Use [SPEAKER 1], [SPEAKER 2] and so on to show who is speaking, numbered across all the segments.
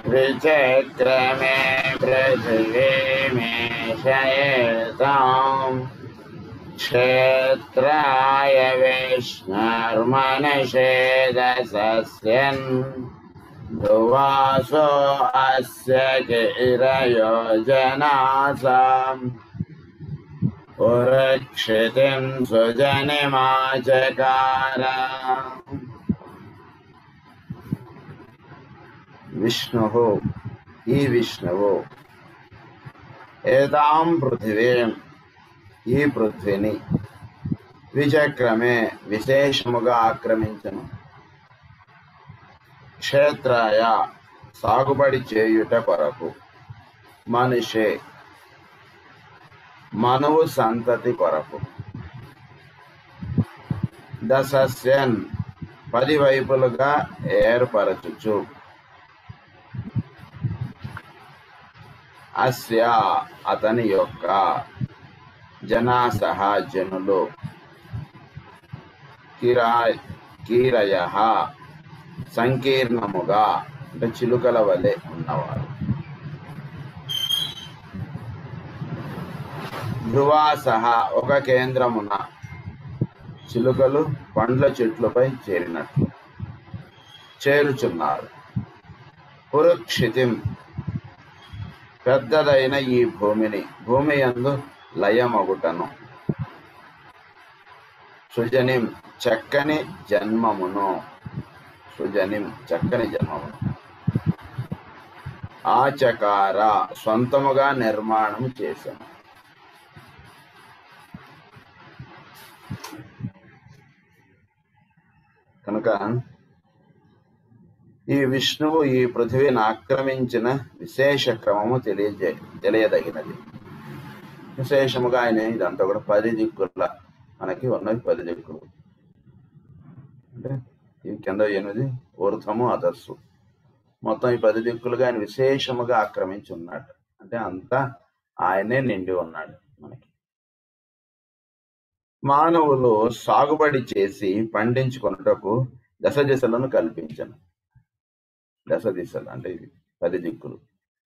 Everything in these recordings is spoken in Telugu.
[SPEAKER 1] विचक्रमे पृथिवीमेशयेताम् क्षेत्राय विष्णुर्मनषेदसस्यन् ध्रुवासो अस्य गिरयोजनासाम् उरक्षितिं सुजनिमाचकार విష్ణు ఈ విష్ణువు ఏతాం పృథివీం ఈ పృథ్వీని విచక్రమే విశేషముగా ఆక్రమించను క్షేత్రాయ సాగుబడి చేయుట కొరకు మనిషే మనువు సంతతి కొరకు దశస్యన్ పది వైపులుగా ఏర్పరచుచు అస్య అతని యొక్క జనాసహ జనులు కిరా కీరయ సంకీర్ణముగా అంటే చిలుకల వలె ఉన్నవారు ధ్రువాసహ ఒక కేంద్రమున చిలుకలు పండ్ల చెట్లపై చేరినట్లు చేరుచున్నారు పురుక్షితిం పెద్దదైన ఈ భూమిని భూమి యందు లయమగుటను సుజనిం చక్కని జన్మమును సుజనిం చక్కని జన్మమును ఆచకార సొంతముగా నిర్మాణం చేశాను కనుక ఈ విష్ణువు ఈ పృథివీని ఆక్రమించిన విశేష క్రమము తెలియజే తెలియదగినది విశేషముగా ఆయన ఇదంతా కూడా పది దిక్కుల మనకి ఉన్నది పది దిక్కులు అంటే ఈ కింద ఎనిమిది ఊర్ధము అదస్సు మొత్తం ఈ పది దిక్కులుగా ఆయన విశేషముగా ఆక్రమించి ఉన్నాడు అంటే అంతా ఆయనే నిండి ఉన్నాడు మనకి మానవులు సాగుబడి చేసి పండించుకొనుటకు దశ దిశలను కల్పించను దశ దిశలు అంటే ఇది పది దిక్కులు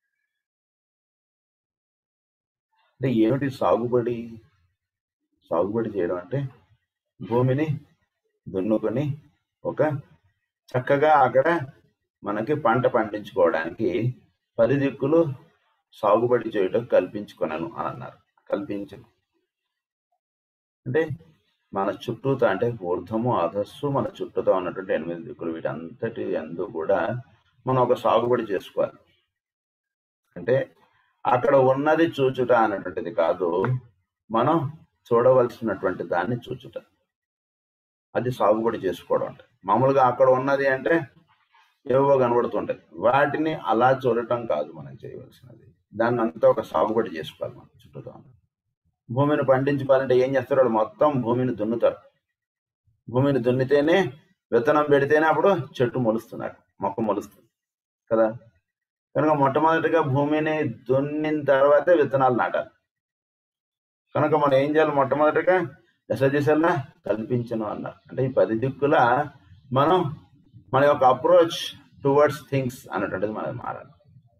[SPEAKER 1] అంటే ఏమిటి సాగుబడి సాగుబడి చేయడం అంటే భూమిని దున్నుకొని ఒక చక్కగా అక్కడ మనకి పంట పండించుకోవడానికి పది దిక్కులు సాగుబడి చేయటం కల్పించుకొనను అని అన్నారు కల్పించను అంటే మన చుట్టూతో అంటే ఊర్ధము అధస్సు మన చుట్టూతో ఉన్నటువంటి ఎనిమిది దిక్కులు వీటంతటి ఎందు కూడా మనం ఒక సాగుబడి చేసుకోవాలి అంటే అక్కడ ఉన్నది చూచుట అనేటువంటిది కాదు మనం చూడవలసినటువంటి దాన్ని చూచుట అది సాగుబడి చేసుకోవడం అంటే మామూలుగా అక్కడ ఉన్నది అంటే ఏవో కనబడుతుంటాయి వాటిని అలా చూడటం కాదు మనం చేయవలసినది దాన్ని అంతా ఒక సాగుబడి చేసుకోవాలి మనం చుట్టూతో ఉన్నది. భూమిని పండించుకోవాలంటే ఏం చేస్తారు వాళ్ళు మొత్తం భూమిని దున్నుతారు భూమిని దున్నితేనే విత్తనం పెడితేనే అప్పుడు చెట్టు మొలుస్తున్నాడు మొక్క మొలుస్తుంది కదా కనుక మొట్టమొదటిగా భూమిని దున్నిన తర్వాతే విత్తనాలు నాటాలి కనుక మనం ఏం చేయాలి మొట్టమొదటిగా దశ దిశలా కల్పించను అన్నారు అంటే ఈ పది దిక్కుల మనం మన యొక్క అప్రోచ్ టువర్డ్స్ థింగ్స్ అన్నటువంటిది మనది మారాలి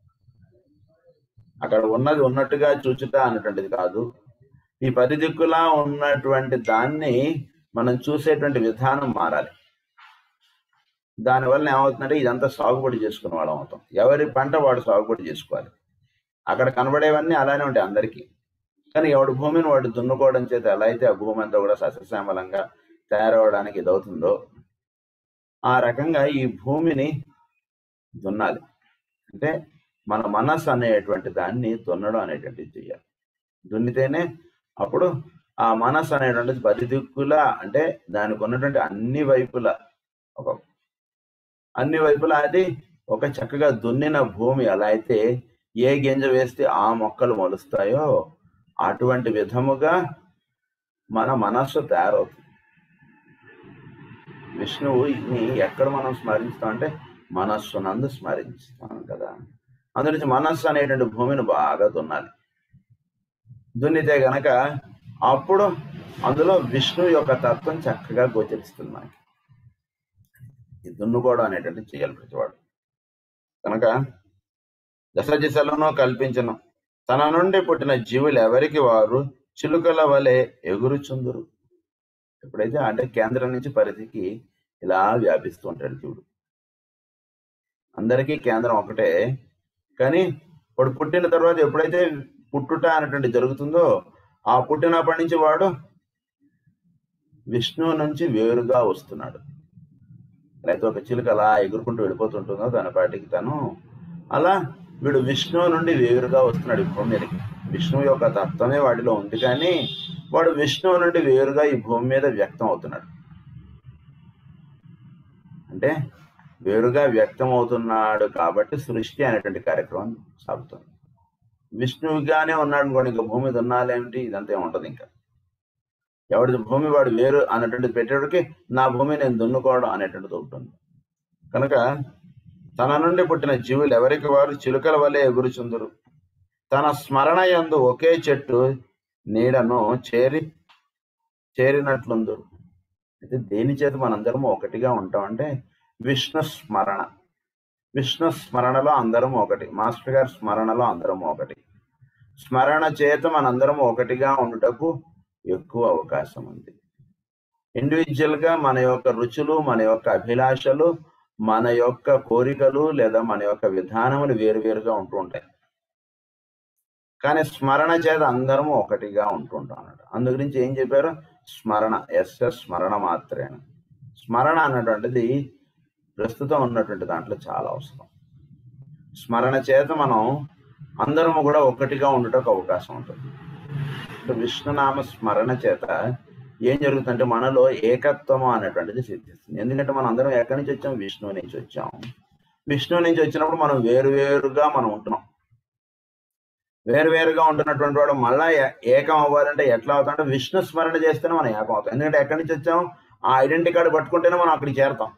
[SPEAKER 1] అక్కడ ఉన్నది ఉన్నట్టుగా చూచుట అన్నటువంటిది కాదు ఈ పది దిక్కులా ఉన్నటువంటి దాన్ని మనం చూసేటువంటి విధానం మారాలి దానివల్ల ఏమవుతుందంటే ఇదంతా సాగుబడి చేసుకునే వాళ్ళం అవుతాం ఎవరి పంట వాడు సాగుబడి చేసుకోవాలి అక్కడ కనబడేవన్నీ అలానే ఉంటాయి అందరికీ కానీ ఎవడు భూమిని వాడు దున్నుకోవడం చేత ఎలా అయితే ఆ భూమి అంతా కూడా సస్యశ్యామలంగా తయారవడానికి ఇదవుతుందో ఆ రకంగా ఈ భూమిని దున్నాలి అంటే మన మనస్సు అనేటువంటి దాన్ని దున్నడం అనేటువంటిది చెయ్యాలి దున్నితేనే అప్పుడు ఆ మనస్సు అనేటువంటిది పది దిక్కులా అంటే దానికి ఉన్నటువంటి అన్ని వైపులా ఒక అన్ని వైపులా అది ఒక చక్కగా దున్నిన భూమి ఎలా అయితే ఏ గింజ వేస్తే ఆ మొక్కలు మొలుస్తాయో అటువంటి విధముగా మన మనస్సు తయారవుతుంది విష్ణువుని ఎక్కడ మనం స్మరిస్తాం అంటే మనస్సునందు స్మరిస్తాం కదా అందులోంచి మనస్సు అనేటువంటి భూమిని బాగా దున్నాలి దున్నితే గనక అప్పుడు అందులో విష్ణు యొక్క తత్వం చక్కగా గోచరిస్తుంది మనకి ఈ దున్నుకోవడం అనేటువంటి చేయాలి ప్రతివాడు కనుక దశ దిశలను కల్పించను తన నుండి పుట్టిన జీవులు ఎవరికి వారు చిలుకల వలె ఎగురుచుందురు ఎప్పుడైతే అంటే కేంద్రం నుంచి పరిధికి ఇలా వ్యాపిస్తూ ఉంటాడు చూడు అందరికీ కేంద్రం ఒకటే కానీ వాడు పుట్టిన తర్వాత ఎప్పుడైతే పుట్టుట అనేటువంటి జరుగుతుందో ఆ పుట్టినప్పటి నుంచి వాడు విష్ణువు నుంచి వేరుగా వస్తున్నాడు లేకపోతే ఒక చిలుక అలా ఎగురుకుంటూ వెళ్ళిపోతుంటుందో తన పాటికి తను అలా వీడు విష్ణువు నుండి వేరుగా వస్తున్నాడు ఈ భూమి మీదకి విష్ణువు యొక్క తత్వమే వాడిలో ఉంది కానీ వాడు విష్ణువు నుండి వేరుగా ఈ భూమి మీద వ్యక్తం అవుతున్నాడు అంటే వేరుగా వ్యక్తం అవుతున్నాడు కాబట్టి సృష్టి అనేటువంటి కార్యక్రమం సాగుతుంది విష్ణువుగానే ఉన్నాడు అనుకోండి ఇంకా భూమి మీద ఉన్నాలేమిటి ఇదంతా ఏమి ఉండదు ఇంకా ఎవడి భూమి వాడు వేరు అనేటువంటిది పెట్టేటికి నా భూమి నేను దున్నుకోవడం అనేటువంటిది ఉంటుంది కనుక తన నుండి పుట్టిన జీవులు ఎవరికి వారు చిలుకల వలె ఎగురుచుందరు తన స్మరణ యందు ఒకే చెట్టు నీడను చేరి చేరినట్లుందరు అయితే దేని చేత మనందరము ఒకటిగా ఉంటామంటే విష్ణు స్మరణ విష్ణు స్మరణలో అందరం ఒకటి మాస్టర్ గారి స్మరణలో అందరం ఒకటి స్మరణ చేత మనందరం ఒకటిగా ఉండుటకు ఎక్కువ అవకాశం ఉంది ఇండివిజువల్ గా మన యొక్క రుచులు మన యొక్క అభిలాషలు మన యొక్క కోరికలు లేదా మన యొక్క విధానములు వేరువేరుగా ఉంటూ ఉంటాయి కానీ స్మరణ చేత అందరం ఒకటిగా ఉంటుంటాం అన్నట్టు అందు గురించి ఏం చెప్పారు స్మరణ ఎస్ఎస్ స్మరణ మాత్రేన స్మరణ అన్నటువంటిది ప్రస్తుతం ఉన్నటువంటి దాంట్లో చాలా అవసరం స్మరణ చేత మనం అందరము కూడా ఒకటిగా ఉండటకు అవకాశం ఉంటుంది అంటే విష్ణునామ స్మరణ చేత ఏం జరుగుతుందంటే మనలో ఏకత్వము అనేటువంటిది సిద్ధిస్తుంది ఎందుకంటే మనం అందరం ఎక్కడి నుంచి వచ్చాం విష్ణువు నుంచి వచ్చాం విష్ణువు నుంచి వచ్చినప్పుడు మనం వేరువేరుగా మనం ఉంటున్నాం వేరువేరుగా ఉంటున్నటువంటి వాడు మళ్ళా ఏ- ఏకం అవ్వాలంటే ఎట్లా అవుతాం విష్ణు స్మరణ చేస్తేనే మనం ఏకం అవుతాం ఎందుకంటే ఎక్కడి నుంచి వచ్చాం ఆ ఐడెంటిటీ కార్డు పట్టుకుంటేనే మనం అక్కడికి చేరతాం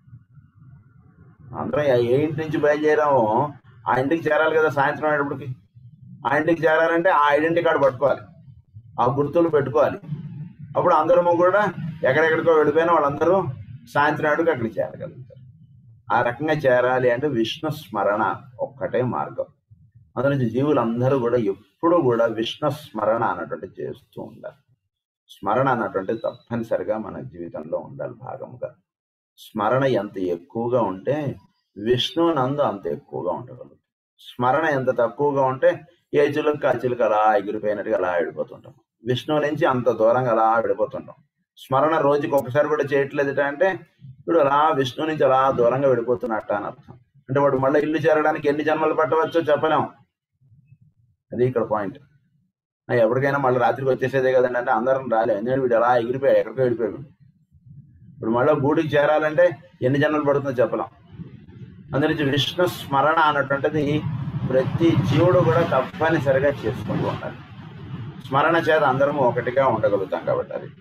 [SPEAKER 1] అందరం ఏ ఏ ఇంటి నుంచి బయలుదేరామో ఆ ఇంటికి చేరాలి కదా సాయంత్రం అయ్యేటప్పటికి ఆ ఇంటికి చేరాలంటే ఆ ఐడెంటిటీ కార్డు పట్టుకోవాలి ఆ గుర్తులు పెట్టుకోవాలి అప్పుడు అందరము కూడా ఎక్కడెక్కడికో వెళ్ళిపోయినా వాళ్ళందరూ సాయంత్రం అడుగు అక్కడికి చేరగలుగుతారు ఆ రకంగా చేరాలి అంటే విష్ణు స్మరణ ఒక్కటే మార్గం అందులో జీవులందరూ కూడా ఎప్పుడూ కూడా విష్ణు స్మరణ అన్నటువంటి చేస్తూ ఉండాలి స్మరణ అన్నటువంటి తప్పనిసరిగా మన జీవితంలో ఉండాలి భాగముగా స్మరణ ఎంత ఎక్కువగా ఉంటే విష్ణువు నందు అంత ఎక్కువగా ఉండగలుగుతాం స్మరణ ఎంత తక్కువగా ఉంటే ఏ చిలుక ఆ చిలుక అలా ఎగిరిపోయినట్టుగా అలా వెళ్ళిపోతుంటాం విష్ణువు నుంచి అంత దూరంగా అలా వెళ్ళిపోతుంటాం స్మరణ రోజుకి ఒకసారి కూడా చేయట్లేదు అంటే ఇప్పుడు అలా విష్ణువు నుంచి అలా దూరంగా వెళ్ళిపోతున్నట్ట అని అర్థం అంటే వాడు మళ్ళీ ఇల్లు చేరడానికి ఎన్ని జన్మలు పట్టవచ్చో చెప్పలేం అది ఇక్కడ పాయింట్ ఎప్పటికైనా మళ్ళీ రాత్రికి వచ్చేసేదే కదండి అంటే అందరం రాలే ఎందుకంటే వీడు అలా ఎగిరిపోయాడు ఎక్కడికో వెళ్ళిపోయాడు ఇప్పుడు మళ్ళీ గూడికి చేరాలంటే ఎన్ని జన్మలు పడుతుందో చెప్పలేం అందురించి విష్ణు స్మరణ అన్నటువంటిది ప్రతి జీవుడు కూడా తప్పనిసరిగా చేసుకుంటూ ఉండాలి స్మరణ చేత అందరము ఒకటిగా ఉండగలుగుతాం కాబట్టి అది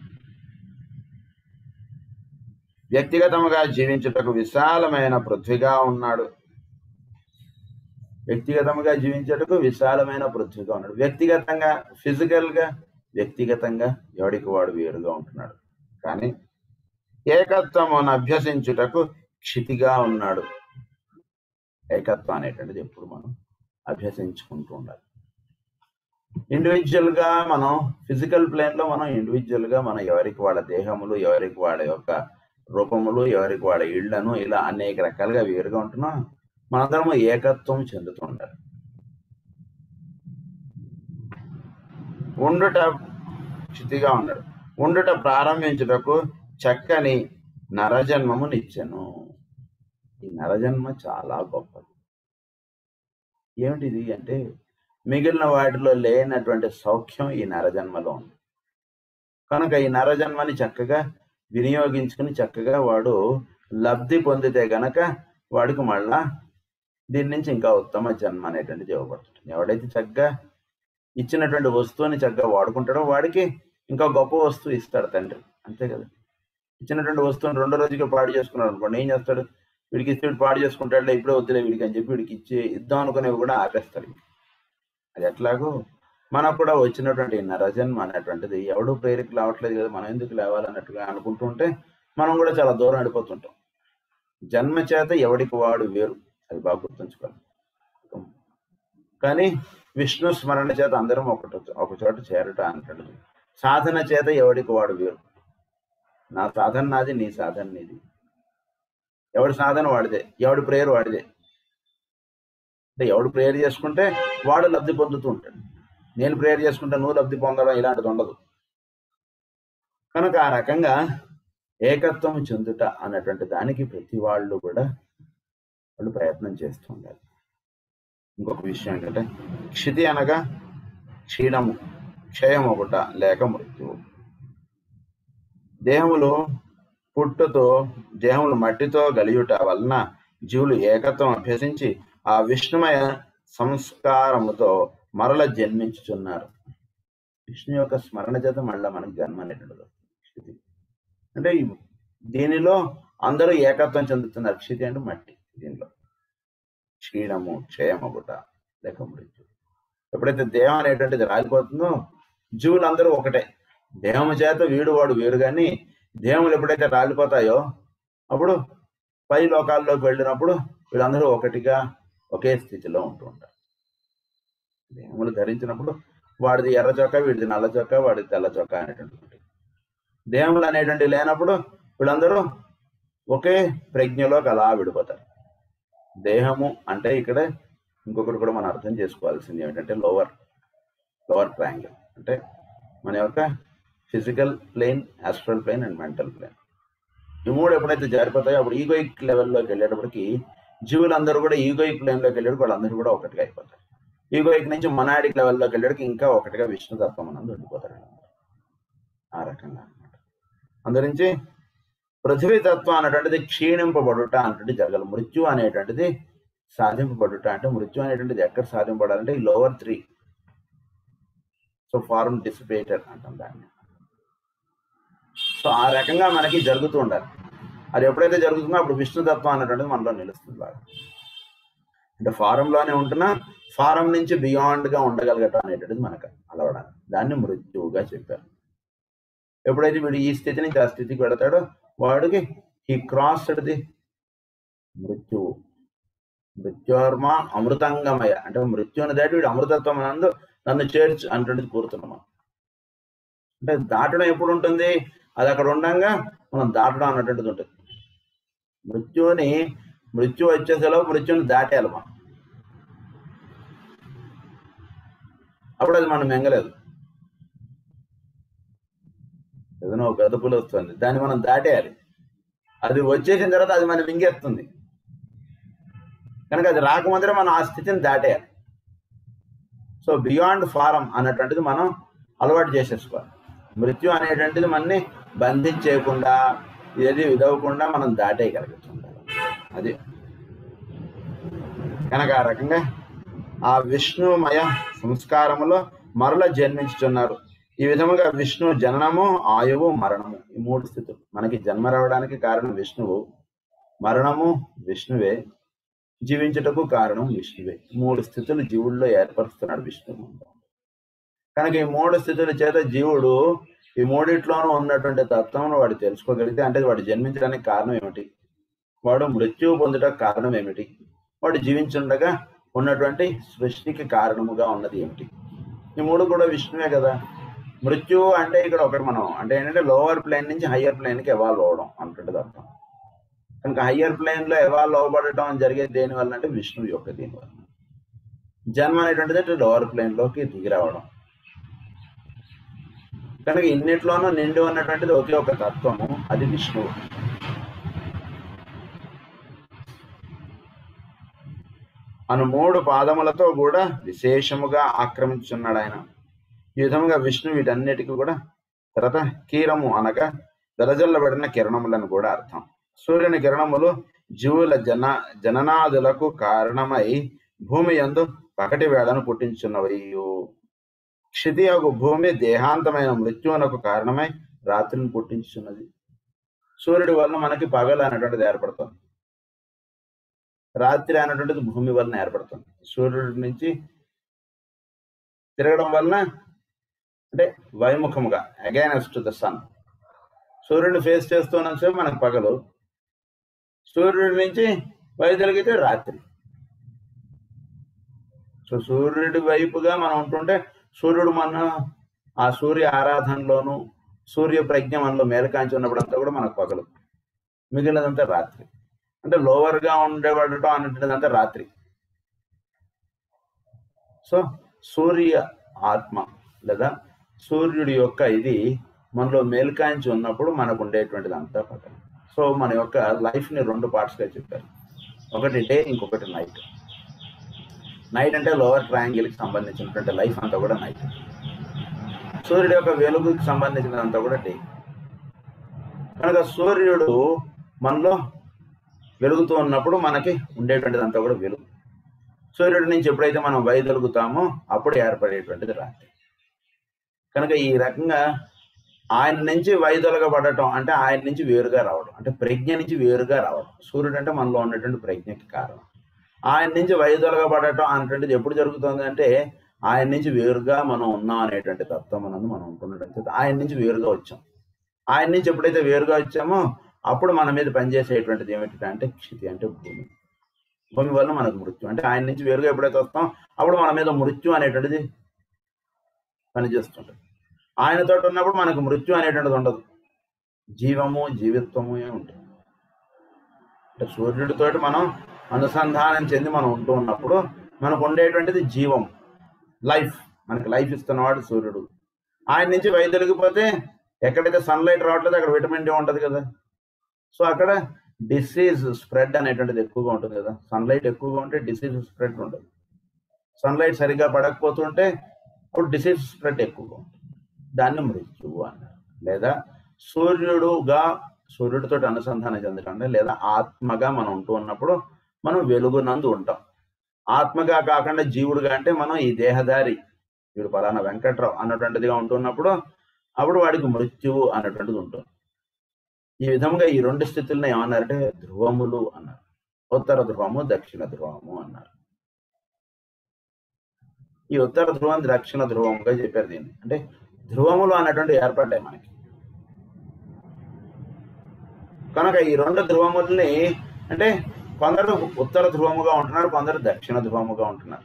[SPEAKER 1] వ్యక్తిగతముగా జీవించుటకు విశాలమైన పృథ్వీగా ఉన్నాడు వ్యక్తిగతముగా జీవించుటకు విశాలమైన పృథ్వీగా ఉన్నాడు వ్యక్తిగతంగా ఫిజికల్ గా వ్యక్తిగతంగా ఎవడికి వాడు వేరుగా ఉంటున్నాడు కానీ ఏకత్వమును అభ్యసించుటకు క్షితిగా ఉన్నాడు ఏకత్వం అనేటువంటిది ఎప్పుడు మనం అభ్యసించుకుంటూ ఉండాలి ఇండివిజువల్ గా మనం ఫిజికల్ ప్లేన్ లో మనం ఇండివిజువల్ గా మనం ఎవరికి వాళ్ళ దేహములు ఎవరికి వాళ్ళ యొక్క రూపములు ఎవరికి వాళ్ళ ఇళ్లను ఇలా అనేక రకాలుగా వేరుగా ఉంటున్నాం మనందరము ఏకత్వం చెందుతూ ఉండాలి ఉండుట స్థితిగా ఉన్నాడు ఉండుట ప్రారంభించుటకు చక్కని నరజన్మము నిచ్చెను ఈ నరజన్మ చాలా గొప్పది ఏమిటిది అంటే మిగిలిన వాటిలో లేనటువంటి సౌఖ్యం ఈ నరజన్మలో ఉంది కనుక ఈ నరజన్మని చక్కగా వినియోగించుకుని చక్కగా వాడు లబ్ధి పొందితే గనక వాడికి మళ్ళా దీని నుంచి ఇంకా ఉత్తమ జన్మ అనేటువంటిది ఇవ్వబడుతుంది ఎవడైతే చక్కగా ఇచ్చినటువంటి వస్తువుని చక్కగా వాడుకుంటాడో వాడికి ఇంకా గొప్ప వస్తువు ఇస్తాడు తండ్రి అంతే కదా ఇచ్చినటువంటి వస్తువుని రెండో రోజుకి పాడు చేసుకున్నాడు అనుకోండి ఏం చేస్తాడు వీడికి ఇస్తే వీడు పాడు చేసుకుంటాడులే ఇప్పుడే వద్దులే వీడికి అని చెప్పి వీడికి ఇచ్చి ఇద్దాం అనుకునేవి కూడా ఆపేస్తాడు అది ఎట్లాగో మనకు కూడా వచ్చినటువంటి ఈ నరజన్మ అనేటువంటిది ఎవడు ప్రేరికి రావట్లేదు కదా మనం ఎందుకు లేవాలన్నట్టుగా అనుకుంటుంటే మనం కూడా చాలా దూరం వెళ్ళిపోతుంటాం జన్మ చేత ఎవడికి వాడు వేరు అది బాగా గుర్తుంచుకోవాలి కానీ విష్ణు స్మరణ చేత అందరం ఒకటి ఒక చోట చేరట అంటాడు సాధన చేత ఎవడికి వాడు వేరు నా సాధన నాది నీ సాధన నీది ఎవడి సాధన వాడిదే ఎవడి ప్రేయర్ వాడిదే అంటే ఎవడు ప్రేయర్ చేసుకుంటే వాడు లబ్ధి పొందుతూ ఉంటాడు నేను ప్రేయర్ చేసుకుంటే నువ్వు లబ్ధి పొందడం ఇలాంటిది ఉండదు కనుక ఆ రకంగా ఏకత్వం చెందుట అన్నటువంటి దానికి ప్రతి వాళ్ళు కూడా వాళ్ళు ప్రయత్నం చేస్తూ ఉండాలి ఇంకొక విషయం ఏంటంటే క్షితి అనగా క్షీణము క్షయం ఒకట లేక మృత్యువు దేహములు పుట్టుతో దేహములు మట్టితో గలియుట వలన జీవులు ఏకత్వం అభ్యసించి ఆ విష్ణుమయ సంస్కారముతో మరల జన్మించుచున్నారు విష్ణు యొక్క స్మరణ చేత మళ్ళా మనకి జన్మ అనేటువంటిది వస్తుంది. క్షితి అంటే ఈ- దీనిలో అందరూ ఏకత్వం చెందుతున్నారు క్షితి అంటే మట్టి దీనిలో క్షీణము క్షయమగుట లేక మృత్యు ఎప్పుడైతే దేహం అనేటువంటిది రాలిపోతుందో జీవులందరూ ఒకటే దేహము చేత వీడు వాడు వేరు కానీ దేహములు ఎప్పుడైతే రాలిపోతాయో అప్పుడు పై లోకాల్లోకి వెళ్ళినప్పుడు వీళ్ళందరూ ఒకటిగా ఒకే స్థితిలో ఉంటూ ఉంటారు దేహములు ధరించినప్పుడు వాడిది ఎర్ర చొక్కా వీడిది నల్ల చొక్కా వాడిది తెల్ల చొక్కా అనేటువంటి దేహములు అనేటువంటి లేనప్పుడు వీళ్ళందరూ ఒకే ప్రజ్ఞలోకి అలా విడిపోతారు దేహము అంటే ఇక్కడ ఇంకొకటి కూడా మనం అర్థం చేసుకోవాల్సింది ఏమిటంటే లోవర్ లోవర్ ట్రయాంగిల్ అంటే మన యొక్క physical plane astral plane and mental plane ఈ మూడు ఎప్పుడైతే జారిపోతాయో అప్పుడు ఈగోయిక్ లెవెల్లోకి వెళ్ళేటప్పటికి జీవులందరూ కూడా ఈగోయిక్ ప్లేన్లోకి వెళ్ళేటప్పుడు వాళ్ళందరూ కూడా ఒకటిగా అయిపోతారు ఈగోయిక్ నుంచి మనాడిక్ లెవెల్లోకి వెళ్ళేటప్పుడు ఇంకా ఒకటిగా విష్ణు తత్వం అనందు ఉండిపోతారు వీళ్ళందరూ. ఆ రకంగా అన్నమాట అందురించి పృథ్వీ తత్వం అనేటువంటిది క్షీణింపబడుట అనేటువంటి జరగాలి మృత్యు అనేటువంటిది సాధింపబడుట అంటే మృత్యు అనేటువంటిది ఎక్కడ సాధింపబడాలంటే ఈ lower three so form dissipated అంటాం దాన్ని సో ఆ రకంగా మనకి జరుగుతూ ఉండాలి అది ఎప్పుడైతే జరుగుతుందో అప్పుడు విష్ణుతత్వం అన్నటువంటిది మనలో నిలుస్తుంది బాగా అంటే ఫారంలోనే ఉంటున్నా ఫారం నుంచి బియాండ్ గా ఉండగలగటం అనేటువంటిది మనకు అలవడాలి దాన్ని మృత్యువుగా చెప్పారు ఎప్పుడైతే వీడు ఈ స్థితి నుంచి ఆ స్థితికి వెళతాడో వాడికి ఈ క్రాస్డ్ ది మృత్యువు మృత్యోర్మ అమృతంగమయ అంటే మృత్యుని దాటి వీడు అమృతత్వం నందు నన్ను చేర్చు అంటున్నది కోరుతున్నాం అంటే దాటడం ఎప్పుడు ఉంటుంది అది అక్కడ ఉండంగా మనం దాటడం అన్నటువంటిది ఉంటుంది మృత్యుని మృత్యు వచ్చేసేలో మృత్యుని దాటేయాలి మనం అప్పుడు అది మనం మెంగలేదు ఏదైనా ఒక గదుపులు వస్తుంది దాన్ని మనం దాటేయాలి అది వచ్చేసిన తర్వాత అది మనం మింగేస్తుంది కనుక అది రాకముందరే మనం ఆ స్థితిని దాటేయాలి సో బియాండ్ ఫారం అన్నటువంటిది మనం అలవాటు చేసేసుకోవాలి మృత్యు అనేటువంటిది మనని బంధించేయకుండా ఏది విదవకుండా మనం దాటేయగలుగుతుండాలి అది కనుక ఆ రకంగా ఆ విష్ణుమయ సంస్కారములో మరల జన్మించుతున్నారు ఈ విధముగా విష్ణు జననము ఆయువు మరణము ఈ మూడు స్థితులు మనకి జన్మ రావడానికి కారణం విష్ణువు మరణము విష్ణువే జీవించుటకు కారణం విష్ణువే మూడు స్థితులు జీవుల్లో ఏర్పరుస్తున్నాడు విష్ణువు కనుక ఈ మూడు స్థితుల చేత జీవుడు ఈ మూడిట్లోనూ ఉన్నటువంటి తత్వం వాడు తెలుసుకోగలిగితే అంటే వాడు జన్మించడానికి కారణం ఏమిటి వాడు మృత్యువు పొందుటకు కారణం ఏమిటి వాడు జీవించుండగా ఉన్నటువంటి సృష్టికి కారణముగా ఉన్నది ఏమిటి ఈ మూడు కూడా విష్ణువే కదా మృత్యువు అంటే ఇక్కడ ఒకటి మనం అంటే ఏంటంటే లోవర్ ప్లేన్ నుంచి హయ్యర్ ప్లేన్కి ఎవాల్వ్ అవ్వడం అంటుంటది అర్థం కనుక హయ్యర్ ప్లేన్ లో ఎవాల్వ్ అవ్వబడటం జరిగేది దేని వల్ల అంటే విష్ణువు యొక్క దీని వల్ల జన్మ అనేటువంటిది లోవర్ ప్లేన్ లోకి దిగి రావడం కనుక ఇన్నిట్లోనూ నిండి ఉన్నటువంటిది ఒకే ఒక తత్వము అది విష్ణువు అను మూడు పాదములతో కూడా విశేషముగా ఆక్రమించున్నాడు ఆయన ఈ విధముగా విష్ణు వీటన్నిటికీ కూడా తర్వాత కీరము అనగా దరజల్లబడిన కిరణములను కూడా అర్థం సూర్యుని కిరణములు జీవుల జన జననాదులకు కారణమై భూమి యందు పకటి వేళను పుట్టించున్నవయ్యు క్షితియగు భూమి దేహాంతమైన మృత్యువునకు కారణమై రాత్రిని పుట్టించున్నది సూర్యుడి వలన మనకి పగలు అనేటువంటిది ఏర్పడుతుంది రాత్రి అనేటువంటిది భూమి వలన ఏర్పడుతుంది సూర్యుడి నుంచి తిరగడం వలన అంటే వైముఖముగా అగైనెస్ట్ ద సన్ సూర్యుడిని ఫేస్ చేస్తున్నంతసేపు మనకు పగలు సూర్యుడి నుంచి వైదొలిగితే రాత్రి సో సూర్యుడి వైపుగా మనం ఉంటుంటే సూర్యుడు మన ఆ సూర్య ఆరాధనలోను సూర్య ప్రజ్ఞ మనలో మేలకాంచి ఉన్నప్పుడు అంతా కూడా మనకు పగలు మిగిలినదంతా రాత్రి అంటే లోవర్గా ఉండేవాడటం అన్నటువంటిదంతా రాత్రి సో సూర్య ఆత్మ లేదా సూర్యుడి యొక్క ఇది మనలో మేల్కాంచి ఉన్నప్పుడు మనకు ఉండేటువంటిది అంతా పగలు సో మన యొక్క లైఫ్ని రెండు పార్ట్స్గా చెప్పారు ఒకటి డే ఇంకొకటి నైట్ నైట్ అంటే లోవర్ ట్రయాంగిల్కి సంబంధించినటువంటి లైఫ్ అంతా కూడా నైట్ సూర్యుడి యొక్క వెలుగుకి సంబంధించినంతా కూడా డే కనుక సూర్యుడు మనలో వెలుగుతూ ఉన్నప్పుడు మనకి ఉండేటువంటిది అంతా కూడా వెలుగు సూర్యుడి నుంచి ఎప్పుడైతే మనం వైదొలుగుతామో అప్పుడు ఏర్పడేటువంటిది రాత్రి కనుక ఈ రకంగా ఆయన నుంచి వైదొలగబడటం అంటే ఆయన నుంచి వేరుగా రావడం అంటే ప్రజ్ఞ నుంచి వేరుగా రావడం సూర్యుడు అంటే మనలో ఉన్నటువంటి ప్రజ్ఞకి కారణం ఆయన నుంచి వైదొలగబడటం అనేటువంటిది ఎప్పుడు జరుగుతుంది అంటే ఆయన నుంచి వేరుగా మనం ఉన్నాం అనేటువంటి తత్వం అన్నది మనం ఉంటున్నటువంటి చేత ఆయన నుంచి వేరుగా వచ్చాం ఆయన నుంచి ఎప్పుడైతే వేరుగా వచ్చామో అప్పుడు మన మీద పనిచేసేటువంటిది ఏమిటి అంటే క్షితి అంటే భూమి భూమి వల్ల మనకు మృత్యు అంటే ఆయన నుంచి వేరుగా ఎప్పుడైతే వస్తాం అప్పుడు మన మీద మృత్యు అనేటువంటిది పనిచేస్తుంటుంది ఆయనతో ఉన్నప్పుడు మనకు మృత్యు అనేటువంటిది ఉండదు జీవము జీవిత్వము ఉంటుంది అంటే సూర్యుడితోటి మనం అనుసంధానం చెంది మనం ఉంటూ ఉన్నప్పుడు మనకు ఉండేటువంటిది జీవం లైఫ్ మనకి లైఫ్ ఇస్తున్నవాడు సూర్యుడు ఆయన నుంచి వైదొలిగిపోతే ఎక్కడైతే సన్లైట్ రావట్లేదు అక్కడ విటమిన్ డి ఉంటుంది కదా సో అక్కడ డిసీజ్ స్ప్రెడ్ అనేటువంటిది ఎక్కువగా ఉంటుంది కదా సన్లైట్ ఎక్కువగా ఉంటే డిసీజ్ స్ప్రెడ్ ఉండదు సన్లైట్ సరిగ్గా పడకపోతుంటే అప్పుడు డిసీజ్ స్ప్రెడ్ ఎక్కువగా ఉంటుంది దాన్ని మృత్యువు అన్నారు లేదా సూర్యుడుగా సూర్యుడితో అనుసంధానం చెందకుండా లేదా ఆత్మగా మనం ఉంటూ ఉన్నప్పుడు మనం వెలుగునందు ఉంటాం ఆత్మగా కాకుండా జీవుడుగా అంటే మనం ఈ దేహదారి వీడు పలానా వెంకట్రావు అన్నటువంటిదిగా ఉంటున్నప్పుడు అప్పుడు వాడికి మృత్యువు అన్నటువంటిది ఉంటుంది ఈ విధంగా ఈ రెండు స్థితులను ఏమన్నారంటే ధ్రువములు అన్నారు ఉత్తర ధ్రువము దక్షిణ ధ్రువము అన్నారు ఈ ఉత్తర ధ్రువం దక్షిణ ధ్రువముగా చెప్పారు దీన్ని అంటే ధ్రువములు అన్నటువంటి ఏర్పడ్డాయి మనకి కనుక ఈ రెండు ధ్రువముల్ని అంటే కొందరు ఉత్తర ధ్రువముగా ఉంటున్నారు కొందరు దక్షిణ ధ్రువముగా ఉంటున్నారు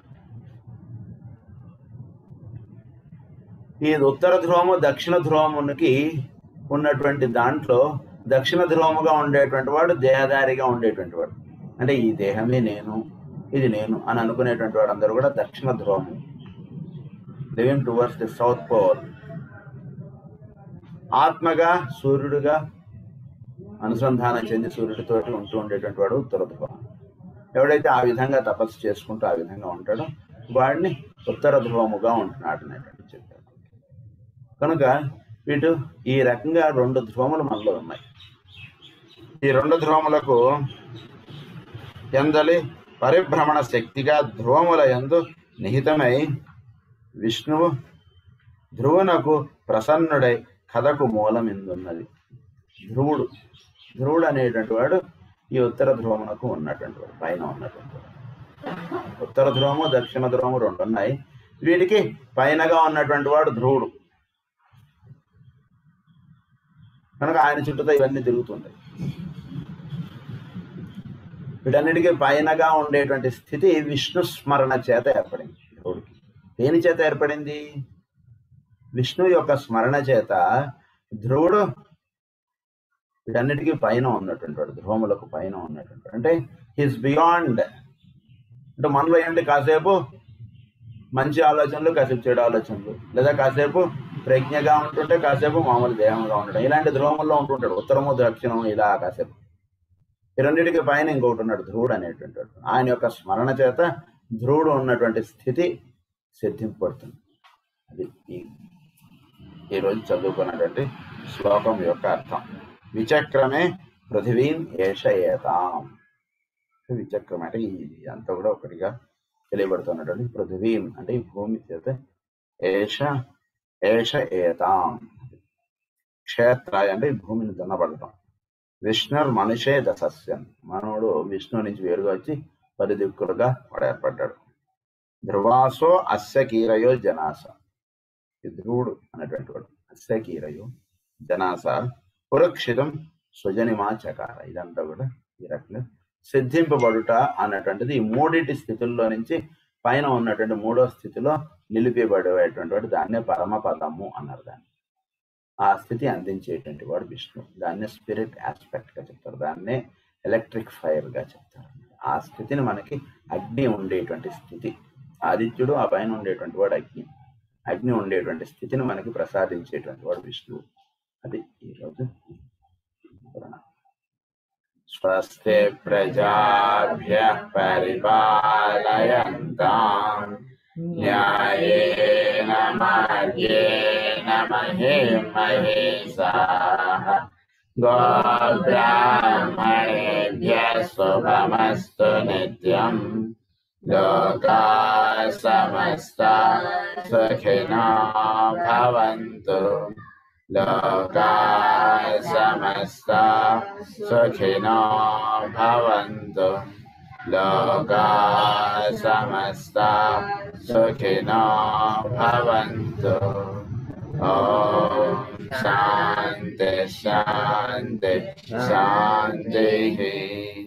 [SPEAKER 1] ఈ ఉత్తర ధ్రువము దక్షిణ ధ్రువమునికి ఉన్నటువంటి దాంట్లో దక్షిణ ధ్రువముగా ఉండేటువంటి వాడు దేహదారిగా ఉండేటువంటి వాడు అంటే ఈ దేహమే నేను ఇది నేను అని అనుకునేటువంటి వాడు అందరూ కూడా దక్షిణ ధ్రువము living towards the south pole ఆత్మగా సూర్యుడిగా అనుసంధానం చెంది సూర్యుడితోటి ఉంటూ ఉండేటువంటి వాడు ఉత్తర ధ్రువం ఎవడైతే ఆ విధంగా తపస్సు చేసుకుంటూ ఆ విధంగా ఉంటాడో వాడిని ఉత్తర ధ్రువముగా ఉంటున్నాడు అనేటువంటి చెప్పారు కనుక వీటి ఈ రకంగా రెండు ధ్రువములు మనలో ఉన్నాయి ఈ రెండు ధ్రువములకు ఎందలి పరిభ్రమణ శక్తిగా ధ్రువముల ఎందు నిహితమై విష్ణువు ధ్రువునకు ప్రసన్నుడై కథకు మూలం ఎందున్నది ధ్రువుడు ధ్రువుడు అనేటువంటి వాడు ఈ ఉత్తర ధ్రువమునకు ఉన్నటువంటి వాడు పైన ఉన్నటువంటి వాడు ఉత్తర ధ్రువము దక్షిణ ధ్రువము రెండు ఉన్నాయి వీటికి పైనగా ఉన్నటువంటి వాడు ధ్రువుడు కనుక ఆయన చుట్టూతో ఇవన్నీ తిరుగుతుంటాయి వీటన్నిటికీ పైనగా ఉండేటువంటి స్థితి విష్ణు స్మరణ చేత ఏర్పడింది ధ్రువుడికి దేని చేత ఏర్పడింది విష్ణు యొక్క స్మరణ చేత ధ్రువుడు వీటన్నిటికీ పైన ఉన్నటువంటి వాడు ధ్రువములకు పైన ఉన్నటువంటి వాడు అంటే హిస్ బియాండ్ అంటే మనలో ఏంటి కాసేపు మంచి ఆలోచనలు కాసేపు చెడు ఆలోచనలు లేదా కాసేపు ప్రజ్ఞగా ఉంటుంటే కాసేపు మామూలు దేహంగా ఉండడం ఇలాంటి ధ్రువముల్లో ఉంటుంటాడు ఉత్తరము దక్షిణము ఇలా కాసేపు ఈ రెండింటికి పైన ఇంకొకటి ఉన్నాడు ధ్రువుడు అనేటువంటి వాడు. ఆయన యొక్క స్మరణ చేత ధ్రువుడు ఉన్నటువంటి స్థితి సిద్ధింపబడుతుంది అది ఈ ఈరోజు చదువుకున్నటువంటి శ్లోకం యొక్క అర్థం విచక్రమే పృథివీం ఏష ఏతాం విచక్రం అంటే ఈ అంతా కూడా ఒకటిగా తెలియబడుతున్నటువంటి పృథివీం అంటే ఈ భూమి చేత ఏష ఏష ఏతాం క్షేత్రాయ అంటే ఈ భూమిని దున్నబడటం విష్ణుర్ మనిషే దశస్యం మనవుడు విష్ణు నుంచి వేరుగా వచ్చి పది దిక్కులుగా వాడు ఏర్పడ్డాడు ధ్రువాసో అస్య కీరయో జనాస ఈ ధ్రువుడు అనేటువంటి వాడు అస్య కీరయో జనాస పురక్షితం సుజనిమా చకార ఇదంతా కూడా ఈ రకంగా సిద్ధింపబడుట అన్నటువంటిది ఈ మూడింటి స్థితుల్లో నుంచి పైన ఉన్నటువంటి మూడో స్థితిలో నిలిపిబడేటువంటి వాడు దాన్నే పరమపదము అన్నారు దాన్ని ఆ స్థితి అందించేటువంటి వాడు విష్ణు దాన్నే స్పిరిట్ ఆస్పెక్ట్ గా చెప్తారు దాన్నే ఎలక్ట్రిక్ ఫైర్ గా చెప్తారు ఆ స్థితిని మనకి అగ్ని ఉండేటువంటి స్థితి ఆదిత్యుడు ఆ పైన ఉండేటువంటి వాడు అగ్ని అగ్ని ఉండేటువంటి స్థితిని మనకి ప్రసాదించేటువంటి వాడు విష్ణువు అది ఈరోజు పురాణం. స్వస్తి ప్రజాభ్య పరిపాలయంతాం న్యాయేన మార్గేణ మహిం మహేశాః గోబ్రాహ్మణేభ్యः శుభమస్తు నిత్యం లోకా సమస్తా సుఖినో భవంతు లోకా సమస్తా సుఖినో భవంతు లోకా సమస్తా సుఖినో భవంతు ఓం శాంతి శాంతి శాంతి